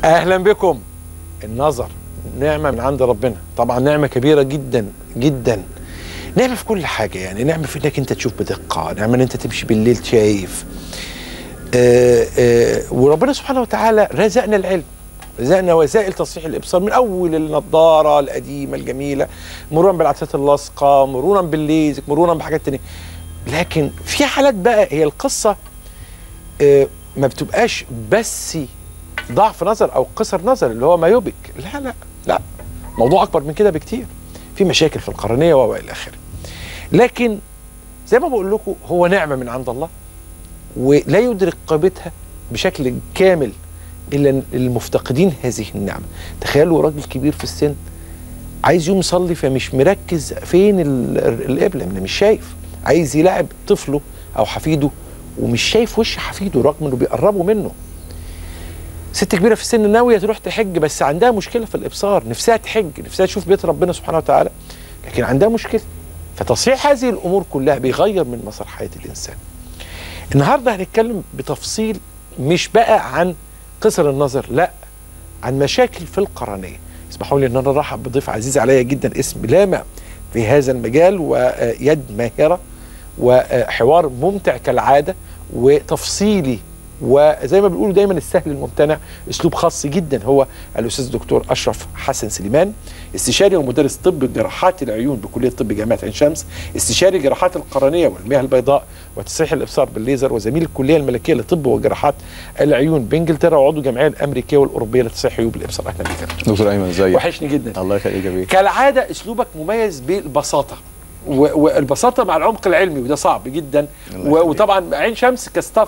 اهلا بكم النظر نعمه من عند ربنا طبعا نعمه كبيره جدا جدا نعمه في كل حاجه يعني نعمه في انك انت تشوف بدقه نعمه ان انت تمشي بالليل شايف آآ آآ وربنا سبحانه وتعالى رزقنا العلم رزقنا وسائل تصحيح الابصار من اول النضاره القديمه الجميله مرورا بالعدسات اللاصقه مرورا بالليزك مرورا بحاجات تانية لكن في حالات بقى هي القصه آه، ما بتبقاش بس ضعف نظر او قصر نظر اللي هو ما يبك لا لا لا موضوع اكبر من كده بكتير في مشاكل في القرنيه والى اخره لكن زي ما بقول لكم هو نعمه من عند الله ولا يدرك قيمتها بشكل كامل الا المفتقدين هذه النعمه تخيلوا راجل كبير في السن عايز يوم يصلي فمش مركز فين ال- القبله من مش شايف عايز يلاعب طفله او حفيده ومش شايف وش حفيده رغم انه بيقربوا منه ست كبيره في السن ناويه تروح تحج بس عندها مشكله في الابصار نفسها تحج نفسها تشوف بيت ربنا سبحانه وتعالى لكن عندها مشكله فتصحيح هذه الامور كلها بيغير من مسار حياه الانسان النهارده هنتكلم بتفصيل مش بقى عن قصر النظر لا عن مشاكل في القرنيه اسمحوا لي ان انا ارحب بضيف عزيز عليا جدا اسم لامع في هذا المجال ويد ماهره وحوار ممتع كالعاده وتفصيلي وزي ما بيقولوا دايما السهل الممتنع اسلوب خاص جدا هو الاستاذ الدكتور اشرف حسن سليمان استشاري ومدرس طب جراحات العيون بكليه طب جامعه عين شمس استشاري جراحات القرنيه والمياه البيضاء وتصحيح الابصار بالليزر وزميل الكليه الملكيه لطب وجراحات العيون بانجلترا وعضو الجمعيه الامريكيه والاوروبيه لتصحيح عيوب الابصار اهلا بك دكتور ايمن ازيك وحشني جدا الله يخليك يا بيه كالعاده اسلوبك مميز بالبساطه و- والبساطه مع العمق العلمي وده صعب جدا الله و- يخليك. وطبعا عين شمس كستاف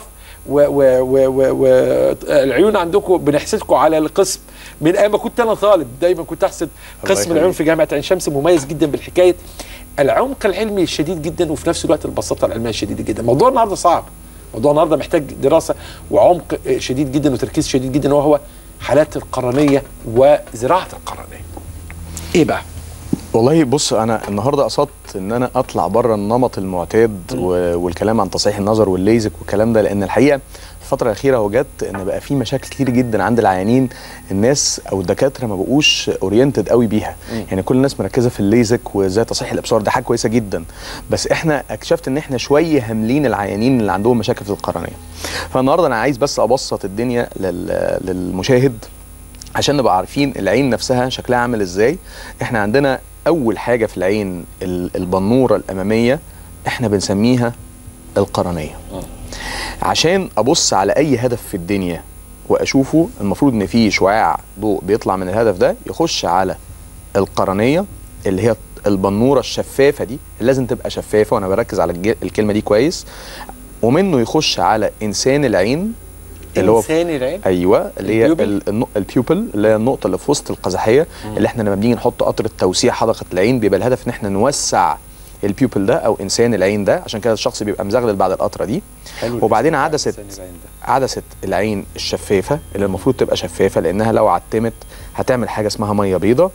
والعيون عندكم بنحسدكم على القسم من ايام ما كنت انا طالب دايما كنت احسد الله قسم يخليك. العيون في جامعه عين شمس مميز جدا بالحكايه العمق العلمي الشديد جدا وفي نفس الوقت البساطه العلميه الشديده جدا موضوع النهارده صعب موضوع النهارده محتاج دراسه وعمق شديد جدا وتركيز شديد جدا وهو حالات القرنيه وزراعه القرنيه ايه بقى والله بص انا النهارده قصدت ان انا اطلع بره النمط المعتاد و- والكلام عن تصحيح النظر والليزك والكلام ده لان الحقيقه الفتره الاخيره وجدت ان بقى في مشاكل كتير جدا عند العيانين الناس او الدكاتره ما بقوش اورينتد قوي بيها يعني كل الناس مركزه في الليزك وازاي تصحيح الابصار ده حاجه كويسه جدا بس احنا اكتشفت ان احنا شويه هاملين العيانين اللي عندهم مشاكل في القرنيه فالنهارده انا عايز بس ابسط الدنيا لل- للمشاهد عشان نبقى عارفين العين نفسها شكلها عامل ازاي احنا عندنا اول حاجه في العين ال- البنوره الاماميه احنا بنسميها القرنيه عشان ابص على اي هدف في الدنيا واشوفه المفروض ان في شعاع ضوء بيطلع من الهدف ده يخش على القرنيه اللي هي البنوره الشفافه دي اللي لازم تبقى شفافه وانا بركز على الج- الكلمه دي كويس ومنه يخش على انسان العين اللي هو انسان العين ايوه اللي هي البيوبل؟ ال- النق- البيوبل اللي هي النقطه اللي في وسط القزحيه اللي احنا لما بنيجي نحط قطره توسيع حدقه العين بيبقى الهدف ان احنا نوسع البيوبل ده او انسان العين ده عشان كده الشخص بيبقى مزغلل بعد القطره دي حلو وبعدين الاسم عدسه بتاع إنسان العين ده. عدسه العين الشفافه اللي المفروض تبقى شفافه لانها لو عتمت هتعمل حاجه اسمها ميه بيضاء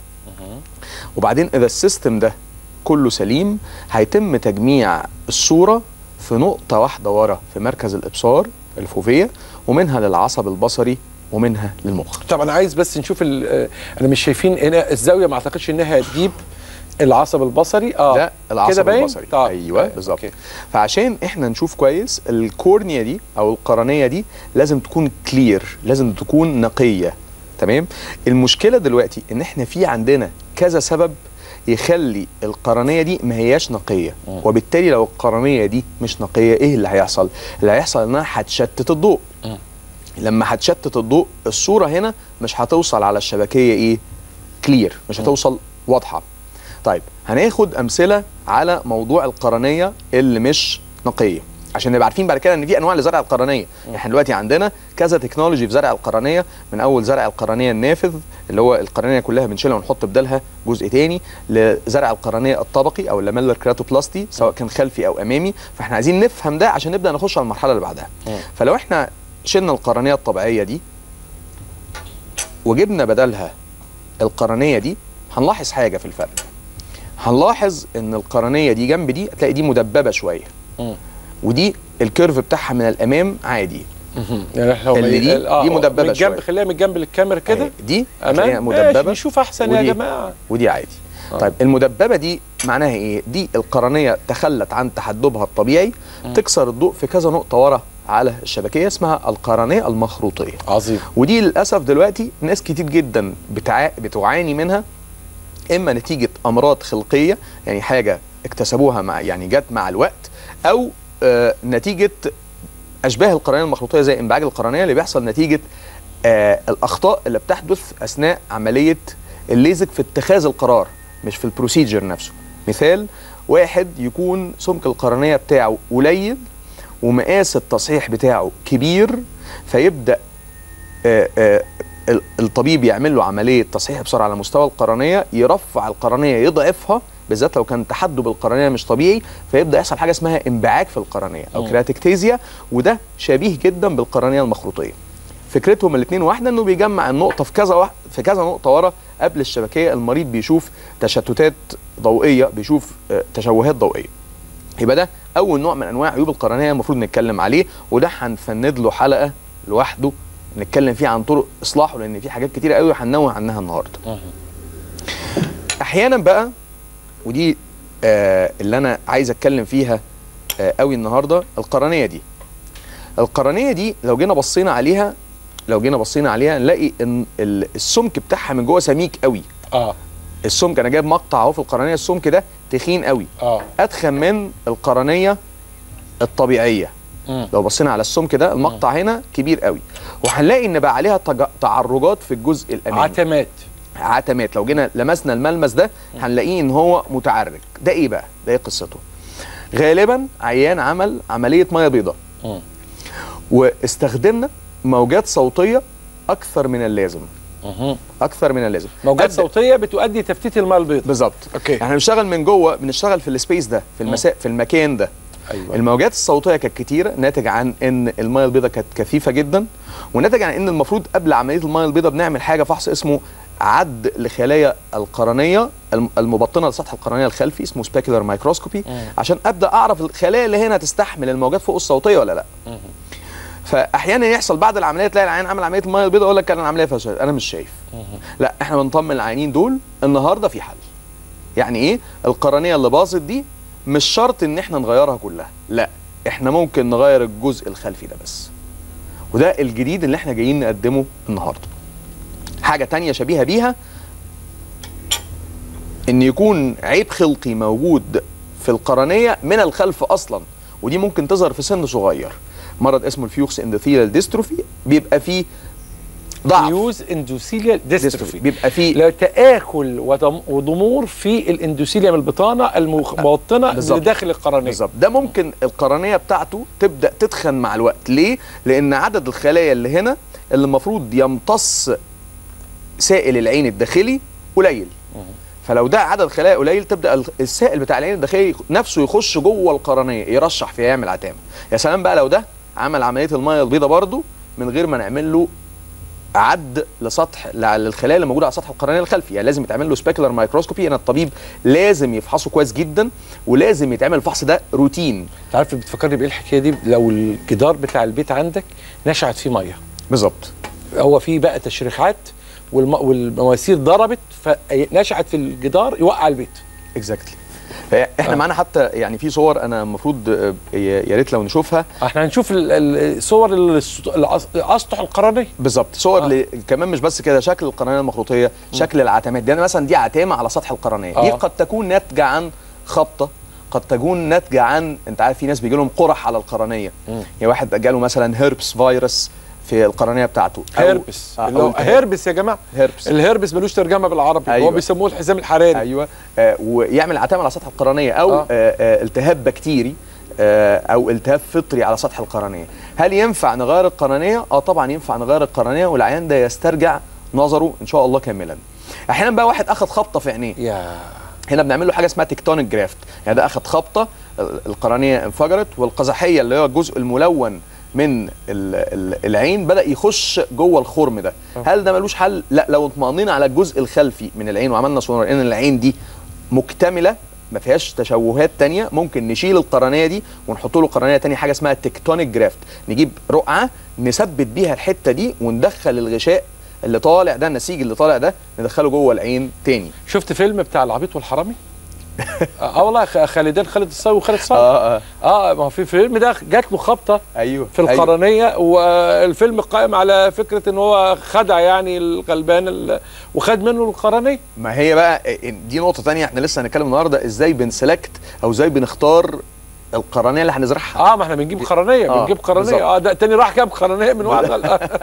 وبعدين اذا السيستم ده كله سليم هيتم تجميع الصوره في نقطه واحده ورا في مركز الابصار الفوفيه ومنها للعصب البصري ومنها للمخ طب انا عايز بس نشوف ال- آه، انا مش شايفين هنا الزاويه ما اعتقدش انها هتجيب العصب البصري اه ده العصب كده باين؟ البصري طب. ايوه آه، بالظبط أوكي. فعشان احنا نشوف كويس الكورنيا دي او القرنيه دي لازم تكون كلير لازم تكون نقيه تمام المشكله دلوقتي ان احنا في عندنا كذا سبب يخلي القرنيه دي ما هياش نقيه وبالتالي لو القرنيه دي مش نقيه ايه اللي هيحصل اللي هيحصل انها هتشتت الضوء لما هتشتت الضوء الصوره هنا مش هتوصل على الشبكيه ايه كلير مش هتوصل واضحه طيب هناخد امثله على موضوع القرنيه اللي مش نقيه عشان نبقى عارفين بعد كده ان في انواع لزرع القرنيه احنا دلوقتي عندنا كذا تكنولوجي في زرع القرنيه من اول زرع القرنيه النافذ اللي هو القرنيه كلها بنشيلها ونحط بدالها جزء تاني لزرع القرنيه الطبقي او اللاميلر كراتوبلاستي سواء كان خلفي او امامي فاحنا عايزين نفهم ده عشان نبدا نخش على المرحله اللي بعدها فلو احنا شلنا القرنيه الطبيعيه دي وجبنا بدلها القرنيه دي هنلاحظ حاجه في الفرق هنلاحظ ان القرنيه دي جنب دي هتلاقي دي مدببه شويه ودي الكيرف بتاعها من الامام عادي يعني احنا اللي دي- دي مدببة من الجنب شوية. خليها من الجنب للكاميرا كده أهي دي امام هتلاقيها ماشي مدببه نشوف احسن يا ودي- جماعه ودي عادي آه. طيب المدببه دي معناها ايه دي القرنيه تخلت عن تحدبها الطبيعي تكسر الضوء في كذا نقطه ورا على الشبكيه اسمها القرنيه المخروطيه عظيم ودي للاسف دلوقتي ناس كتير جدا بتع... بتعاني منها اما نتيجه امراض خلقيه يعني حاجه اكتسبوها مع يعني جت مع الوقت او آه نتيجه اشباه القرنيه المخروطيه زي انبعاج القرنيه اللي بيحصل نتيجه آه الاخطاء اللي بتحدث اثناء عمليه الليزك في اتخاذ القرار مش في البروسيجر نفسه مثال واحد يكون سمك القرنيه بتاعه قليل ومقاس التصحيح بتاعه كبير فيبدا آه، آه، ال- الطبيب يعمل له عمليه تصحيح بسرعه على مستوى القرنيه يرفع القرنيه يضعفها بالذات لو كان تحدب القرنيه مش طبيعي فيبدا يحصل حاجه اسمها انبعاج في القرنيه او مم. كراتكتيزيا وده شبيه جدا بالقرنيه المخروطيه فكرتهم الاثنين واحده انه بيجمع النقطه في كذا واحد في كذا نقطه ورا قبل الشبكيه المريض بيشوف تشتتات ضوئيه بيشوف آه، تشوهات ضوئيه يبقى ده اول نوع من انواع عيوب القرنيه المفروض نتكلم عليه وده هنفند له حلقه لوحده نتكلم فيه عن طرق اصلاحه لان في حاجات كتير قوي هننوه عنها النهارده احيانا بقى ودي آه اللي انا عايز اتكلم فيها آه قوي النهارده القرنيه دي القرنيه دي لو جينا بصينا عليها لو جينا بصينا عليها نلاقي ان ال- السمك بتاعها من جوه سميك قوي اه السمك انا جايب مقطع اهو في القرنيه السمك ده تخين قوي اه اتخن من القرنيه الطبيعيه مم. لو بصينا على السمك ده المقطع هنا كبير قوي وهنلاقي ان بقى عليها تج- تعرجات في الجزء الامامي عتمات عتمات لو جينا لمسنا الملمس ده هنلاقيه ان هو متعرج ده ايه بقى ده ايه قصته غالبا عيان عمل عمليه ميه بيضاء مم. واستخدمنا موجات صوتيه اكثر من اللازم مهم. اكثر من اللازم موجات أبدأ- صوتيه بتؤدي تفتيت الماء البيضاء بالظبط اوكي احنا بنشتغل من جوه بنشتغل في السبيس ده في المساء في المكان ده ايوه الموجات الصوتيه كانت كتيره ناتج عن ان الميه البيضاء كانت كثيفه جدا وناتج عن ان المفروض قبل عمليه الميه البيضاء بنعمل حاجه فحص اسمه عد لخلايا القرنيه الم- المبطنه لسطح القرنيه الخلفي اسمه سبيكولار مايكروسكوبي مم. عشان ابدا اعرف الخلايا اللي هنا تستحمل الموجات فوق الصوتيه ولا لا مهم. فاحيانا يحصل بعد العمليه تلاقي العيان عمل عمليه الميه البيضاء يقول لك انا العمليه فشلت انا مش شايف مهم. لا احنا بنطمن العيانين دول النهارده في حل يعني ايه القرنيه اللي باظت دي مش شرط ان احنا نغيرها كلها لا احنا ممكن نغير الجزء الخلفي ده بس وده الجديد اللي احنا جايين نقدمه النهارده حاجه تانية شبيهه بيها ان يكون عيب خلقي موجود في القرنيه من الخلف اصلا ودي ممكن تظهر في سن صغير مرض اسمه الفيوكس اندوثيلال ديستروفي بيبقى فيه ضعف فيوز اندوثيليال ديستروفي بيبقى فيه لا تآكل وضم- وضمور في الاندوثيليوم البطانه المبطنه بالظبط. لداخل القرنيه بالظبط ده ممكن القرنيه بتاعته تبدا تتخن مع الوقت ليه لان عدد الخلايا اللي هنا اللي المفروض يمتص سائل العين الداخلي قليل فلو ده عدد خلايا قليل تبدا ال- السائل بتاع العين الداخلي نفسه يخش جوه القرنيه يرشح فيها يعمل عتامه يا سلام بقى لو ده عمل عمليه الميه البيضاء برضو من غير ما نعمل له عد لسطح للخلايا اللي موجوده على سطح القرنيه الخلفي يعني لازم يتعمل له سبيكولار مايكروسكوبي ان الطبيب لازم يفحصه كويس جدا ولازم يتعمل الفحص ده روتين انت عارف بتفكرني بايه الحكايه دي لو الجدار بتاع البيت عندك نشعت فيه ميه بالظبط هو فيه بقى تشريحات والم... والمواسير ضربت فنشعت في الجدار يوقع البيت اكزاكتلي احنا آه. معانا حتى يعني في صور انا المفروض آه، يا يا ريت لو نشوفها احنا هنشوف ال- ال- صور الس- الأس- الاسطح القرنيه بالظبط صور آه. ل... كمان مش بس كده شكل القرنيه المخروطيه شكل العتمات دي انا مثلا دي عتامه على سطح القرنيه دي آه. قد تكون ناتجه عن خبطه قد تكون ناتجه عن انت عارف في ناس بيجي لهم قرح على القرنيه مم. يعني واحد جاله مثلا هيربس فيروس في القرنيه بتاعته أو- هيربس آه، اللي أو هو التهاب. هيربس يا جماعه هيربس الهربس ملوش ترجمه بالعربي أيوة. هو بيسموه الحزام الحراري ايوه آه ويعمل عتامه على سطح القرنيه او آه. آه. آه التهاب بكتيري آه او التهاب فطري على سطح القرنيه هل ينفع نغير القرنيه اه طبعا ينفع نغير القرنيه والعيان ده يسترجع نظره ان شاء الله كاملا احيانا بقى واحد اخذ خبطه في عينيه يا هنا بنعمل له حاجه اسمها تكتونيك جرافت يعني ده اخذ خبطه ال- القرنيه انفجرت والقزحيه اللي هو الجزء الملون من ال- ال- العين بدا يخش جوه الخرم ده هل ده ملوش حل لا لو اطمأنينا على الجزء الخلفي من العين وعملنا سونار ان العين دي مكتمله ما فيهاش تشوهات تانية ممكن نشيل القرنيه دي ونحط له قرنيه تانية حاجه اسمها تكتونيك جرافت نجيب رقعه نثبت بيها الحته دي وندخل الغشاء اللي طالع ده النسيج اللي طالع ده ندخله جوه العين تاني شفت فيلم بتاع العبيط والحرامي اه والله خ- خالدين خالد الصاوي وخالد صالح اه اه اه ما هو في فيلم ده جات له خبطه ايوه في القرنيه والفيلم قائم على فكره ان هو خدع يعني الغلبان ال- وخد منه القرنيه ما هي بقى دي نقطه تانية احنا لسه هنتكلم النهارده ازاي بنسلكت او ازاي بنختار القرنيه اللي هنزرعها اه ما احنا بنجيب قرنيه آه، بنجيب قرنيه بالظبط. اه ده تاني راح جاب قرنيه من ورا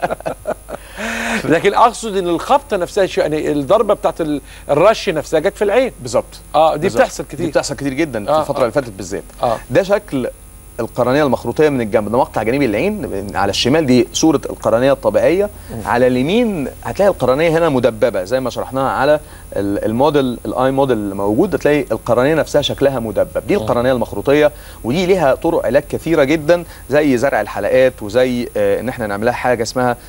لكن اقصد ان الخبطه نفسها شو- يعني الضربه بتاعت ال- الرش نفسها جت في العين بالظبط اه دي بالظبط. بتحصل دي كتير بتحصل كتير جدا في آه، الفتره آه. اللي فاتت بالذات اه ده شكل القرنيه المخروطيه من الجنب ده مقطع جانبي العين على الشمال دي صوره القرنيه الطبيعيه على اليمين هتلاقي القرنيه هنا مدببه زي ما شرحناها على ال- الموديل الاي موديل اللي موجود هتلاقي القرنيه نفسها شكلها مدبب دي القرنيه المخروطيه ودي ليها طرق علاج كثيره جدا زي زرع الحلقات وزي آه ان احنا نعملها حاجه اسمها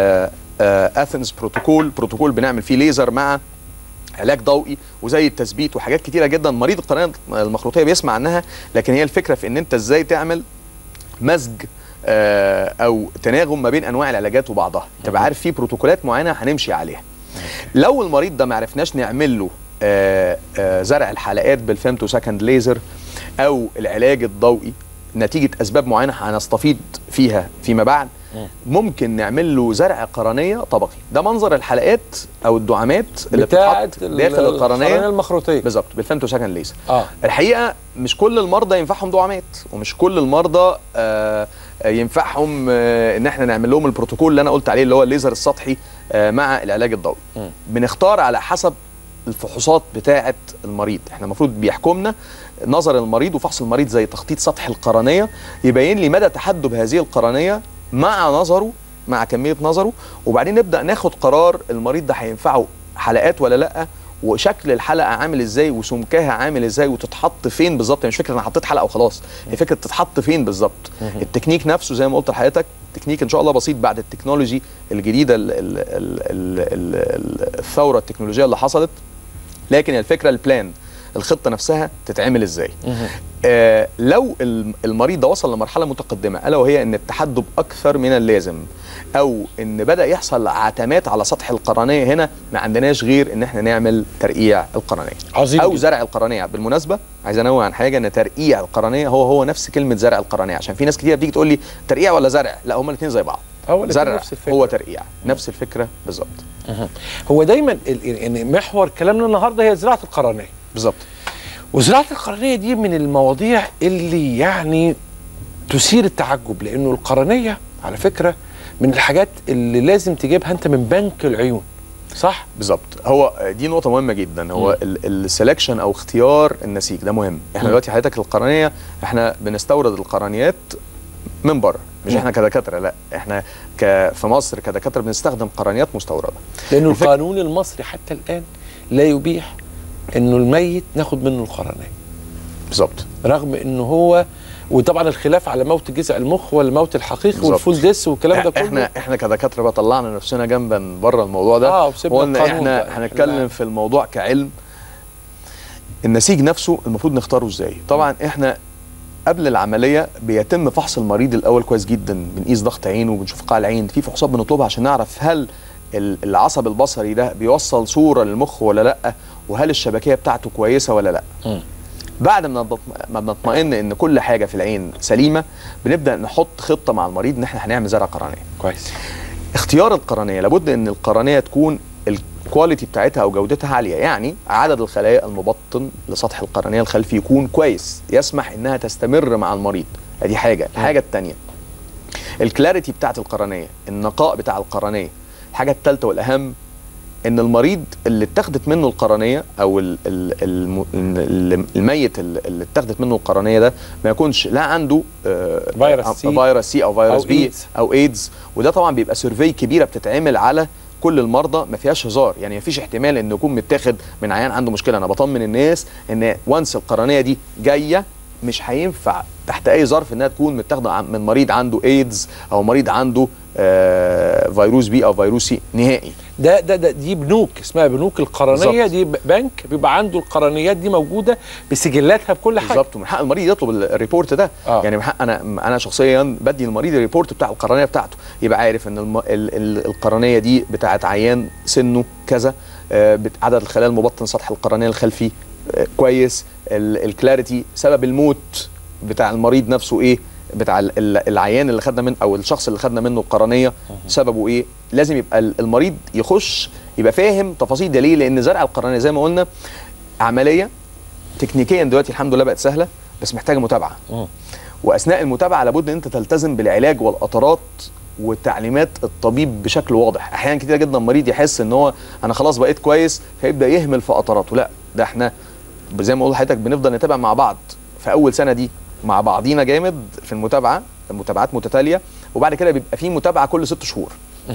اثنز بروتوكول بروتوكول بنعمل فيه ليزر مع علاج ضوئي وزي التثبيت وحاجات كتيره جدا مريض القرنيه المخروطيه بيسمع عنها لكن هي الفكره في ان انت ازاي تعمل مزج آه، او تناغم ما بين انواع العلاجات وبعضها تبقى عارف في بروتوكولات معينه هنمشي عليها لو المريض ده ما عرفناش نعمل له آه، آه، زرع الحلقات بالفيمتو سكند ليزر او العلاج الضوئي نتيجه اسباب معينه هنستفيد فيها فيما بعد ممكن نعمل له زرع قرنيه طبقي ده منظر الحلقات او الدعامات اللي بتاعت بتتحط داخل القرنيه المخروطيه بالظبط بالفيمتو سكند ليزر اه الحقيقه مش كل المرضى ينفعهم دعامات ومش كل المرضى آه آه، ينفعهم آه ان احنا نعمل لهم البروتوكول اللي انا قلت عليه اللي هو الليزر السطحي آه مع العلاج الضوئي مم. بنختار على حسب الفحوصات بتاعه المريض احنا المفروض بيحكمنا نظر المريض وفحص المريض زي تخطيط سطح القرنيه يبين لي مدى تحدب هذه القرنيه مع نظره مع كميه نظره وبعدين نبدا ناخد قرار المريض ده هينفعه حلقات ولا لا وشكل الحلقه عامل ازاي وسمكها عامل ازاي وتتحط فين بالظبط يعني مش فكره انا حطيت حلقه وخلاص هي فكره تتحط فين بالظبط التكنيك نفسه زي ما قلت لحضرتك تكنيك ان شاء الله بسيط بعد التكنولوجي الجديده ال- ال- ال- ال- ال- الثوره التكنولوجيه اللي حصلت لكن الفكره البلان الخطه نفسها تتعمل ازاي آه لو الم- المريض ده وصل لمرحله متقدمه الا وهي ان التحدب اكثر من اللازم او ان بدا يحصل عتمات على سطح القرنيه هنا ما عندناش غير ان احنا نعمل ترقيع القرنيه عظيم او جداً. زرع القرنيه بالمناسبه عايز انوه عن حاجه ان ترقيع القرنيه هو هو نفس كلمه زرع القرنيه عشان في ناس كتير بتيجي تقول لي ترقيع ولا زرع لا هما الاثنين زي بعض هو الاتنين زرع نفس الفكرة. هو ترقيع نفس الفكره بالظبط هو دايما ال- يعني محور كلامنا النهارده هي زراعه القرنيه بالظبط وزراعه القرنيه دي من المواضيع اللي يعني تثير التعجب لانه القرنيه على فكره من الحاجات اللي لازم تجيبها انت من بنك العيون صح بالظبط هو دي نقطة مهمة جدا هو السelection او اختيار النسيج ده مهم احنا مم. دلوقتي حضرتك القرنية احنا بنستورد القرنيات من بره مش مم. احنا كدكاترة لا احنا ك في مصر كدكاترة بنستخدم قرنيات مستوردة لانه الفك- القانون المصري حتى الان لا يبيح انه الميت ناخد منه القرنيه بالظبط رغم انه هو وطبعا الخلاف على موت جذع المخ ولا الموت الحقيقي بالظبط. والفول ديس والكلام ده كله احنا احنا كدكاترة بقى طلعنا نفسنا جنبا بره الموضوع ده اه وسيبنا وقلنا القانون احنا بقى. هنتكلم في الموضوع كعلم النسيج نفسه المفروض نختاره ازاي طبعا احنا قبل العمليه بيتم فحص المريض الاول كويس جدا بنقيس ضغط عينه وبنشوف قاع العين في فحوصات بنطلبها عشان نعرف هل ال- العصب البصري ده بيوصل صوره للمخ ولا لا وهل الشبكيه بتاعته كويسه ولا لا مم. بعد ما بنطم- ما بنطمئن ان كل حاجه في العين سليمه بنبدا نحط خطه مع المريض ان احنا هنعمل زرع قرنيه كويس اختيار القرنيه لابد ان القرنيه تكون الكواليتي بتاعتها او جودتها عاليه يعني عدد الخلايا المبطن لسطح القرنيه الخلفي يكون كويس يسمح انها تستمر مع المريض ادي حاجه الحاجه الثانيه الكلاريتي بتاعت القرنيه النقاء بتاع القرنيه الحاجه الثالثه والاهم ان المريض اللي اتاخدت منه القرنيه او ال- ال- الم- ال- الميت اللي اللي اتاخدت منه القرنيه ده ما يكونش لا عنده آه، فيروس آه، سي فيروس سي او فيروس أو بي إيدز. او ايدز وده طبعا بيبقى سيرفي كبيره بتتعمل على كل المرضى ما فيهاش هزار يعني ما فيش احتمال انه يكون متاخد من عيان عنده مشكله انا بطمن الناس ان وانس القرنيه دي جايه مش هينفع تحت اي ظرف انها تكون متاخده عن- من مريض عنده ايدز او مريض عنده آه، فيروس بي او فيروس سي نهائي ده ده ده دي بنوك اسمها بنوك القرنيه بالظبط. دي ب- بنك بيبقى عنده القرنيات دي موجوده بسجلاتها بكل حاجه بالظبط ومن حق المريض يطلب ال- الريبورت ده آه. يعني من حق انا انا شخصيا بدي المريض الريبورت بتاع القرنيه بتاعته يبقى عارف ان الم... ال... ال... القرنيه دي بتاعت عيان سنه كذا آه، بت- عدد الخلايا المبطن سطح القرنيه الخلفي آه، كويس ال... الكلاريتي سبب الموت بتاع المريض نفسه ايه بتاع ال- ال- العيان اللي خدنا من او الشخص اللي خدنا منه القرنيه سببه ايه لازم يبقى ال- المريض يخش يبقى فاهم تفاصيل ده ليه لان زرع القرنيه زي ما قلنا عمليه تكنيكيا دلوقتي الحمد لله بقت سهله بس محتاجه متابعه مم. واثناء المتابعه لابد ان انت تلتزم بالعلاج والقطرات وتعليمات الطبيب بشكل واضح احيانا كتير جدا المريض يحس ان هو انا خلاص بقيت كويس فيبدا يهمل في قطراته لا ده احنا زي ما اقول لحضرتك بنفضل نتابع مع بعض في اول سنه دي مع بعضينا جامد في المتابعه متابعات متتاليه وبعد كده بيبقى في متابعه كل ست شهور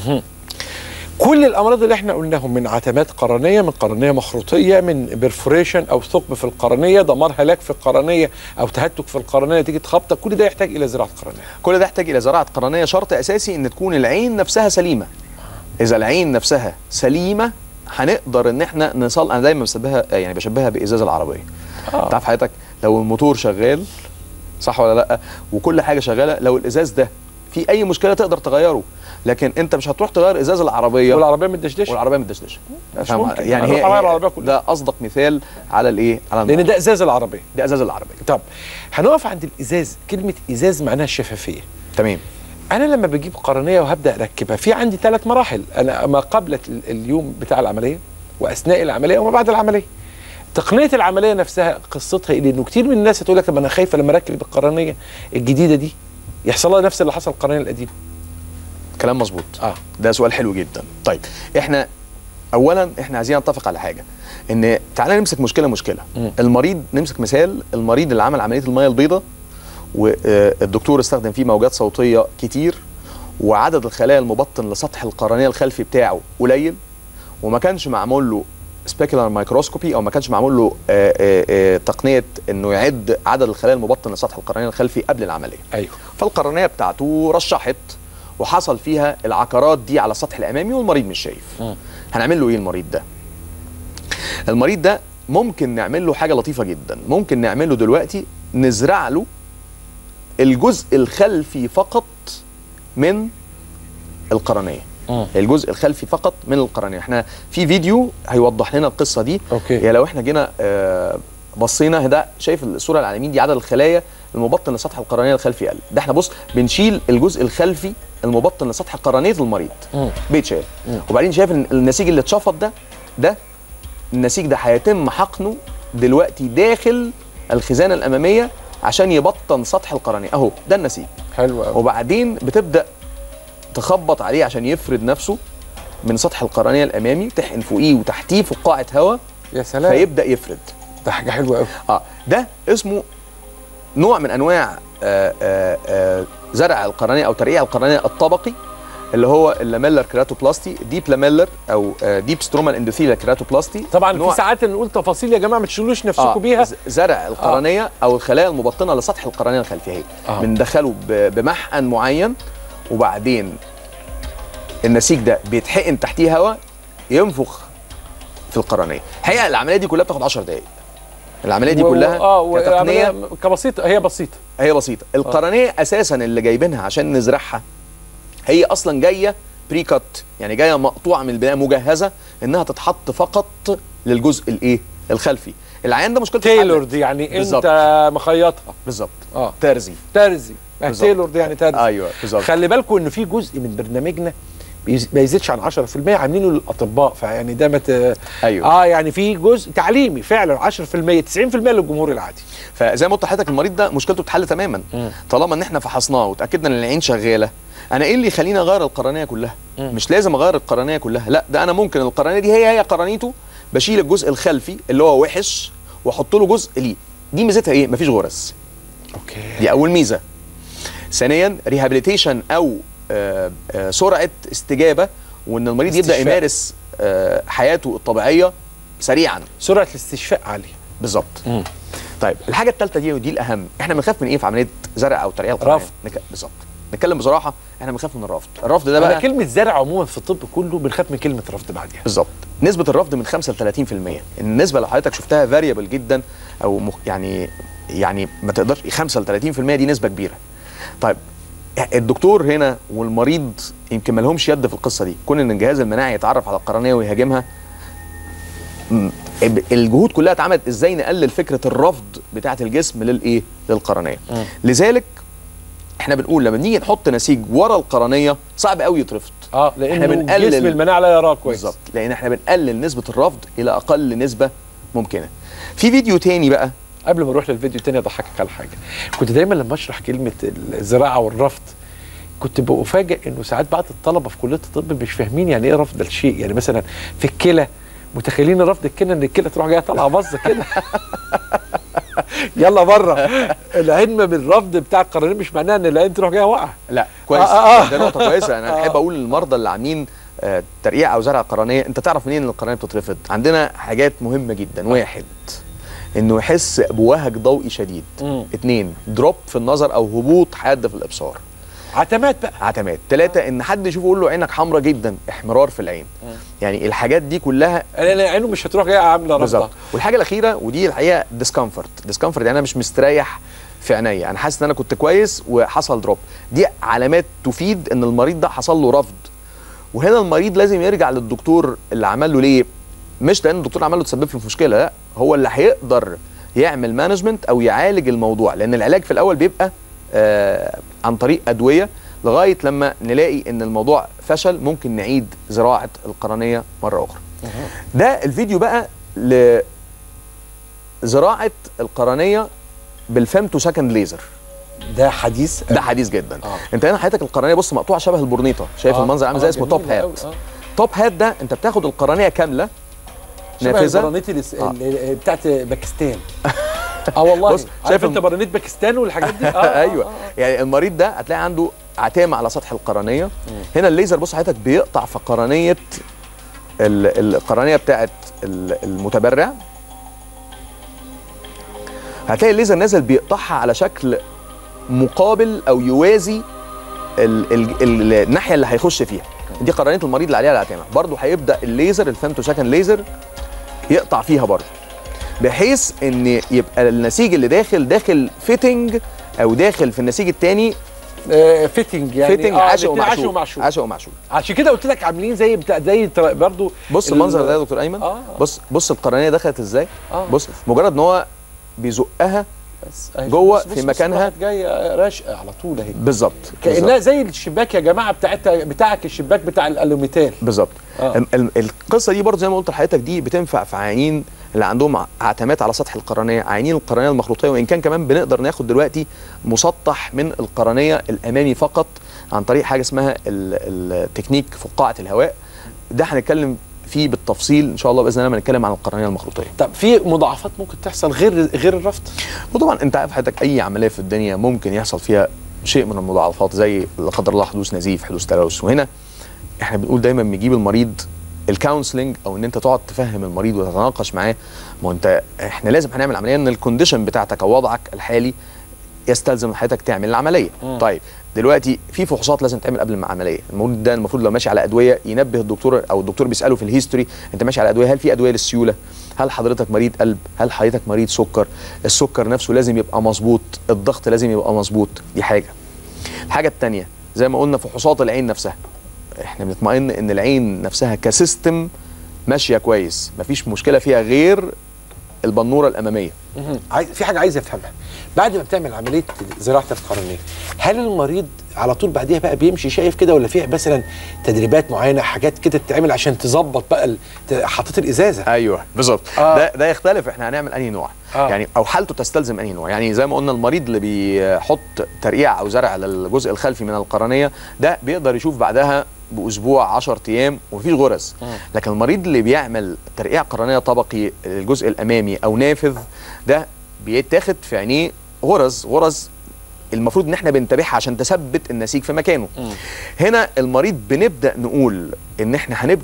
كل الامراض اللي احنا قلناهم من عتمات قرنيه من قرنيه مخروطيه من بيرفوريشن او ثقب في القرنيه دمار هلاك في القرنيه او تهتك في القرنيه نتيجه خبطه كل ده يحتاج الى زراعه قرنيه كل ده يحتاج الى زراعه قرنيه شرط اساسي ان تكون العين نفسها سليمه اذا العين نفسها سليمه هنقدر ان احنا نصل انا دايما بشبهها يعني بشبهها بازاز العربيه آه. تعرف حضرتك لو الموتور شغال صح ولا لا وكل حاجه شغاله لو الازاز ده في اي مشكله تقدر تغيره لكن انت مش هتروح تغير ازاز العربيه والعربيه متدشدشه والعربيه متدشدشه مش فاهم؟ ممكن. يعني هي, هغير هي العربية كلها. ده اصدق مثال على الايه على لان الموضوع. ده ازاز العربيه ده ازاز العربيه طب هنقف عند الازاز كلمه ازاز معناها الشفافيه تمام انا لما بجيب قرنيه وهبدا اركبها في عندي ثلاث مراحل انا ما قبل ال- اليوم بتاع العمليه واثناء العمليه وما بعد العمليه تقنيه العمليه نفسها قصتها ايه لانه كتير من الناس هتقول لك طب انا خايفه لما اركب القرنيه الجديده دي يحصل لها نفس اللي حصل القرنيه القديمه كلام مظبوط اه ده سؤال حلو جدا طيب احنا اولا احنا عايزين نتفق على حاجه ان تعالى نمسك مشكله مشكله مم. المريض نمسك مثال المريض اللي عمل عمليه الميه البيضاء والدكتور استخدم فيه موجات صوتيه كتير وعدد الخلايا المبطن لسطح القرنيه الخلفي بتاعه قليل وما كانش معمول له سبيكولار مايكروسكوبي او ما كانش معمول له آه، آه، آه، تقنيه انه يعد عدد الخلايا المبطن لسطح القرنيه الخلفي قبل العمليه ايوه فالقرنيه بتاعته رشحت وحصل فيها العقارات دي على السطح الامامي والمريض مش شايف مم. هنعمل له ايه المريض ده المريض ده ممكن نعمل له حاجه لطيفه جدا ممكن نعمل له دلوقتي نزرع له الجزء الخلفي فقط من القرنيه مم. الجزء الخلفي فقط من القرنيه احنا في فيديو هيوضح لنا القصه دي اوكي يعني لو احنا جينا آه، بصينا ده شايف الصوره اللي على اليمين دي عدد الخلايا المبطن لسطح القرنيه الخلفي قل ده احنا بص بنشيل الجزء الخلفي المبطن لسطح قرنيه المريض مم. بيتشال مم. وبعدين شايف إن النسيج اللي اتشفط ده ده النسيج ده هيتم حقنه دلوقتي داخل الخزانه الاماميه عشان يبطن سطح القرنيه اهو ده النسيج حلو قوي وبعدين بتبدا تخبط عليه عشان يفرد نفسه من سطح القرنيه الامامي تحقن فوقيه وتحتيه فقاعه هواء يا سلام فيبدا يفرد ده حاجه حلوه قوي اه ده اسمه نوع من انواع آه آه آه زرع القرنيه او ترقيع القرنيه الطبقي اللي هو اللاميلر كراتوبلاستي ديب لاميلر او آه ديب سترومال اندوثيليا كراتوبلاستي طبعا نوع- في ساعات نقول تفاصيل يا جماعه ما تشيلوش نفسكم آه بيها ز- زرع القرنيه او الخلايا المبطنه لسطح القرنيه الخلفيه هي آه. بندخله ب- بمحقن معين وبعدين النسيج ده بيتحقن تحتيه هواء ينفخ في القرنيه الحقيقه العمليه دي كلها بتاخد 10 دقائق العمليه دي و- و- كلها اه كتقنيه والعملية كبسيطه هي بسيطه هي بسيطه القرنيه اساسا اللي جايبينها عشان نزرعها هي اصلا جايه بري كات يعني جايه مقطوعه من البدايه مجهزه انها تتحط فقط للجزء الايه الخلفي العيان ده مشكلته تايلور اتحلت. دي يعني بالظبط. انت مخيطها بالظبط اه ترزي ترزي ما بالظبط. تايلور دي يعني ترزي ايوه بالظبط خلي بالكم ان في جزء من برنامجنا بيز- ما يزيدش عن 10% عاملينه للاطباء فيعني ده مت... ايوه اه يعني في جزء تعليمي فعلا 10% 90% للجمهور العادي فزي ما قلت لحضرتك المريض ده مشكلته اتحل تماما مم. طالما ان احنا فحصناه وتاكدنا ان العين شغاله انا ايه اللي يخليني اغير القرنيه كلها مم. مش لازم اغير القرنيه كلها لا ده انا ممكن القرنيه دي هي هي قرنيته بشيل الجزء الخلفي اللي هو وحش واحط له جزء ليه دي ميزتها ايه مفيش غرز اوكي دي اول ميزه ثانيا ريهابيليتيشن او آه، آه، سرعه استجابه وان المريض يبدا استشفاء. يمارس آه، حياته الطبيعيه سريعا سرعه الاستشفاء عاليه بالظبط طيب الحاجه الثالثه دي ودي الاهم احنا بنخاف من ايه في عمليه زرع او ترقيع القرنيه رفض. نك- بالظبط نتكلم بصراحه احنا بنخاف من الرفض الرفض ده انا بقى كلمه زرع عموما في الطب كله بنخاف من كلمه رفض بعدها بالظبط نسبه الرفض من 5 ل 30% النسبه لو حضرتك شفتها فاريبل جدا او مخ يعني يعني ما تقدرش 5 ل 30% دي نسبه كبيره طيب الدكتور هنا والمريض يمكن ما لهمش يد في القصه دي كون ان الجهاز المناعي يتعرف على القرنيه ويهاجمها م- الجهود كلها اتعملت ازاي نقلل فكره الرفض بتاعه الجسم للايه للقرنيه مم. لذلك احنا بنقول لما نيجي نحط نسيج ورا القرنيه صعب قوي يترفض اه إحنا لانه بنقلل- جسم المناعه لا يراه كويس بالظبط لان احنا بنقلل نسبه الرفض الى اقل نسبه ممكنه في فيديو تاني بقى قبل ما نروح للفيديو التاني اضحكك على حاجه كنت دايما لما اشرح كلمه الزراعه والرفض كنت بفاجئ انه ساعات بعض الطلبه في كليه الطب مش فاهمين يعني ايه رفض الشيء يعني مثلا في الكلى متخيلين رفض الكلى ان الكلى تروح جايه طالعه باظه كده يلا بره العلم بالرفض بتاع القرنين مش معناه ان العين تروح جايه واقعه لا كويس آه، آه. ده نقطه كويسه انا آه. احب اقول للمرضى اللي عاملين آه، ترقيع او زرع قرنيه انت تعرف منين ان القرنيه بتترفض عندنا حاجات مهمه جدا واحد انه يحس بوهج ضوئي شديد مم. اتنين دروب في النظر او هبوط حاد في الابصار عتمات بقى عتمات ثلاثة ان حد يشوفه يقول له عينك حمراء جدا احمرار في العين يعني الحاجات دي كلها لان عينه مش هتروح جايه عامله رفضه بالظبط والحاجه الاخيره ودي الحقيقه ديسكمفورت ديسكمفورت يعني انا مش مستريح في عينيا انا حاسس ان انا كنت كويس وحصل دروب دي علامات تفيد ان المريض ده حصل له رفض وهنا المريض لازم يرجع للدكتور اللي عمل له ليه مش لان الدكتور عمل له تسبب له في مشكله لا هو اللي هيقدر يعمل مانجمنت او يعالج الموضوع لان العلاج في الاول بيبقى آه عن طريق ادويه لغايه لما نلاقي ان الموضوع فشل ممكن نعيد زراعه القرنيه مره اخرى ده الفيديو بقى لزراعه القرنيه بالفيمتو سكند ليزر ده حديث ده حديث جدا آه. انت هنا حياتك القرنيه بص مقطوعه شبه البورنيطه شايف آه، المنظر عامل آه، زي اسمه توب جميل هات أوي، آه. توب هات ده انت بتاخد القرنيه كامله شبه نافذه البرانيت الاس- آه. ال- بتاعت باكستان اه والله بص، شايف شايف انت الم- برانيت باكستان والحاجات دي آه آه، ايوه آه. يعني المريض ده هتلاقي عنده عتامه على سطح القرنيه هنا الليزر بص حضرتك بيقطع في قرنيه ال- القرنيه بتاعت ال- المتبرع هتلاقي الليزر نازل بيقطعها على شكل مقابل او يوازي ال ال ال الناحيه اللي هيخش فيها دي قرنيه المريض اللي عليها العتامه برضه هيبدا الليزر الفيمتو سكند ليزر يقطع فيها برضه بحيث ان يبقى النسيج اللي داخل داخل فيتنج او داخل في النسيج الثاني آه فيتنج يعني فيتنج آه، عاشق الاتنين عاشق ومعشوق ومعشوق عاشق ومعشوق عشان كده قلت لك عاملين زي بتاع زي تر- برضو بص ال- المنظر ده يا دكتور ايمن آه. بص بص القرنيه دخلت ازاي آه. بص مجرد ان هو بيزقها بس أهي جوه بص- في بص- بص مكانها. واحد جاي راشقه على طول اهي بالظبط كانها بالظبط. زي الشباك يا جماعه بتاعت بتاعك الشباك بتاع الالوميتال بالظبط آه. ال- ال- القصه دي برضه زي ما قلت لحضرتك دي بتنفع في عيانين اللي عندهم ع- عتمات على سطح القرنيه عيانين القرنيه المخروطيه وان كان كمان بنقدر ناخد دلوقتي مسطح من القرنيه الامامي فقط عن طريق حاجه اسمها ال- التكنيك فقاعه الهواء ده هنتكلم فيه بالتفصيل ان شاء الله باذن الله لما نتكلم عن القرنيه المخروطيه طب في مضاعفات ممكن تحصل غير غير الرفض وطبعا انت عارف حضرتك اي عمليه في الدنيا ممكن يحصل فيها شيء من المضاعفات زي لا قدر الله حدوث نزيف حدوث تلوث وهنا احنا بنقول دايما بنجيب المريض الكونسلنج او ان انت تقعد تفهم المريض وتتناقش معاه ما هو انت احنا لازم هنعمل عمليه ان الكونديشن بتاعتك او وضعك الحالي يستلزم حضرتك تعمل العمليه مم. طيب دلوقتي في فحوصات لازم تعمل قبل العمليه المريض ده المفروض لو ماشي على ادويه ينبه الدكتور او الدكتور بيساله في الهيستوري انت ماشي على ادويه هل في ادويه للسيوله هل حضرتك مريض قلب هل حضرتك مريض سكر السكر نفسه لازم يبقى مظبوط الضغط لازم يبقى مظبوط دي حاجه الحاجه الثانيه زي ما قلنا فحوصات العين نفسها احنا بنطمئن ان العين نفسها كسيستم ماشيه كويس مفيش مشكله فيها غير البنوره الاماميه مهم. عايز في حاجه عايز افهمها بعد ما بتعمل عمليه زراعه القرنيه هل المريض على طول بعديها بقى بيمشي شايف كده ولا في مثلا تدريبات معينه حاجات كده تتعمل عشان تظبط بقى ال- ت- حطيت الازازه ايوه بالظبط آه. ده ده يختلف احنا هنعمل انهي نوع آه. يعني او حالته تستلزم انهي نوع يعني زي ما قلنا المريض اللي بيحط ترقيع او زرع للجزء الخلفي من القرنيه ده بيقدر يشوف بعدها باسبوع 10 ايام ومفيش غرز مم. لكن المريض اللي بيعمل ترقيع قرنيه طبقي للجزء الامامي او نافذ ده بيتاخد في عينيه غرز غرز المفروض ان احنا بنتابعها عشان تثبت النسيج في مكانه مم. هنا المريض بنبدا نقول ان احنا هنبدا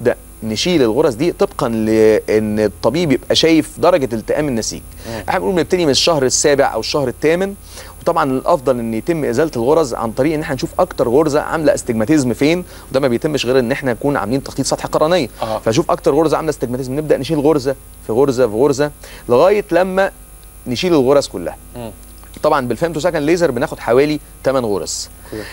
نشيل الغرز دي طبقا لان الطبيب يبقى شايف درجه التئام النسيج احنا بنقول بنبتدي من الشهر السابع او الشهر الثامن وطبعا الافضل ان يتم ازاله الغرز عن طريق ان احنا نشوف اكتر غرزه عامله استجماتيزم فين وده ما بيتمش غير ان احنا نكون عاملين تخطيط سطح قرنيه آه. فاشوف اكتر غرزه عامله استجماتيزم نبدا نشيل غرزه في غرزه في غرزه لغايه لما نشيل الغرز كلها طبعا بالفيمتو سكند ليزر بناخد حوالي 8 غرز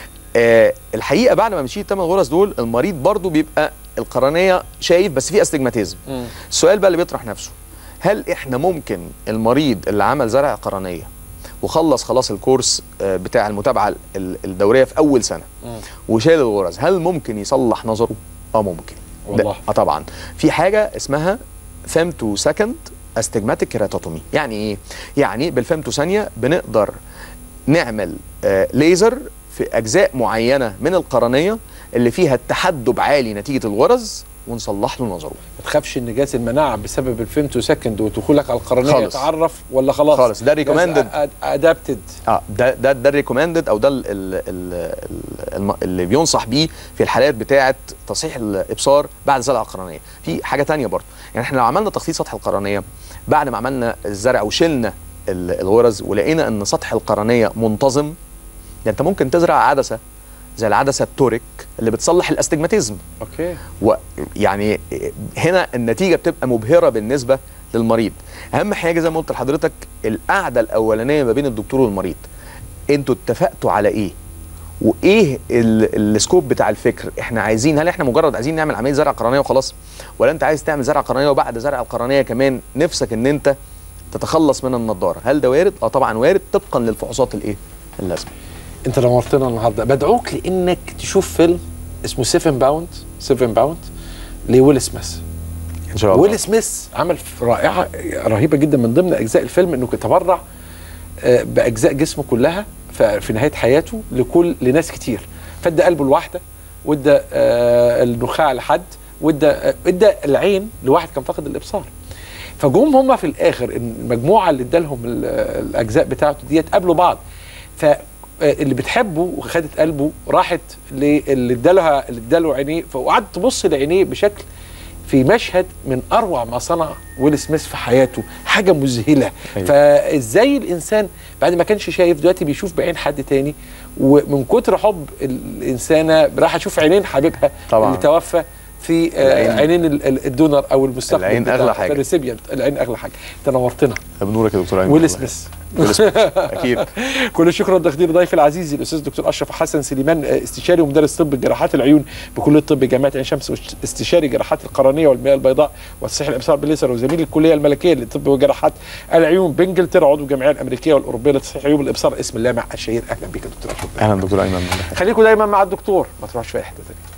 آه الحقيقه بعد ما بنشيل 8 غرز دول المريض برضو بيبقى القرنيه شايف بس في استجماتيزم السؤال بقى اللي بيطرح نفسه هل احنا ممكن المريض اللي عمل زرع قرنيه وخلص خلاص الكورس آه، بتاع المتابعه ال- الدوريه في اول سنه وشال الغرز هل ممكن يصلح نظره اه ممكن ده- والله. اه طبعا في حاجه اسمها فيمتو سكند استجماتيك كيراتوتومي يعني ايه يعني بالفيمتو ثانيه بنقدر نعمل آه ليزر في اجزاء معينه من القرنيه اللي فيها التحدب عالي نتيجه الغرز ونصلح له نظره ما تخافش ان جهاز المناعه بسبب الفيمتو سكند ودخولك على القرنيه خالص. يتعرف ولا خلاص خالص، ده recommended. ادابتد اه ده ده ده الريكومندد او ده ال ال ال ال اللي بينصح بيه في الحالات بتاعه تصحيح الابصار بعد زرع القرنيه في حاجه تانية برضه يعني احنا لو عملنا تخطيط سطح القرنيه بعد ما عملنا الزرع وشلنا ال- الغرز ولقينا ان سطح القرنيه منتظم ده انت ممكن تزرع عدسه زي العدسه التوريك اللي بتصلح الاستجماتيزم اوكي ويعني هنا النتيجه بتبقى مبهره بالنسبه للمريض اهم حاجه زي ما قلت لحضرتك القعده الاولانيه ما بين الدكتور والمريض انتوا اتفقتوا على ايه وايه ال- السكوب بتاع الفكر احنا عايزين هل احنا مجرد عايزين نعمل عمليه زرع قرنيه وخلاص ولا انت عايز تعمل زرع قرنيه وبعد زرع القرنيه كمان نفسك ان انت تتخلص من النضاره هل ده وارد اه طبعا وارد طبقا للفحوصات الايه اللازمه انت نورتنا النهارده بدعوك لانك تشوف فيلم اسمه 7 باوند 7 باوند لويل سميث ان شاء الله ويل سميث عمل رائعه رهيبه جدا من ضمن اجزاء الفيلم انه تبرع آه، باجزاء جسمه كلها ف- في نهايه حياته لكل لناس كتير فادى قلبه لواحده وادى آه، النخاع لحد وادى آه، ادى العين لواحد كان فاقد الابصار فجم هم في الاخر المجموعه اللي ادالهم ال- الاجزاء بتاعته ديت قابلوا بعض فاللي بتحبه وخدت قلبه راحت للي ادالها اللي اداله عينيه وقعدت تبص لعينيه بشكل في مشهد من اروع ما صنع ويل سميث في حياته حاجه مذهله أيوة. فازاي الانسان بعد ما كانش شايف دلوقتي بيشوف بعين حد تاني ومن كتر حب الانسانه راح اشوف عينين حبيبها طبعاً. اللي توفى في آه، العين- عينين ال- ال- الدونر او المستقبل العين بتاع أغلى حاجة. الريسيبيانت العين اغلى حاجه انت نورتنا بنورك يا دكتور ايمن ويل والله. سميث ويل سميث اكيد كل الشكر والتقدير ضيفي العزيز الاستاذ الدكتور اشرف حسن سليمان آه، استشاري ومدرس طب جراحات العيون بكليه الطب جامعه عين شمس واستشاري جراحات القرنيه والمياه البيضاء وتصحيح الابصار بالليزر وزميل الكليه الملكيه للطب وجراحات العيون بانجلترا عضو الجمعيه الامريكيه والاوروبيه لتصحيح عيوب الابصار اسم اللامع الشهير اهلا بك يا دكتور اشرف اهلا دكتور ايمن خليكم دايما مع الدكتور ما تروحش في اي حته ثانيه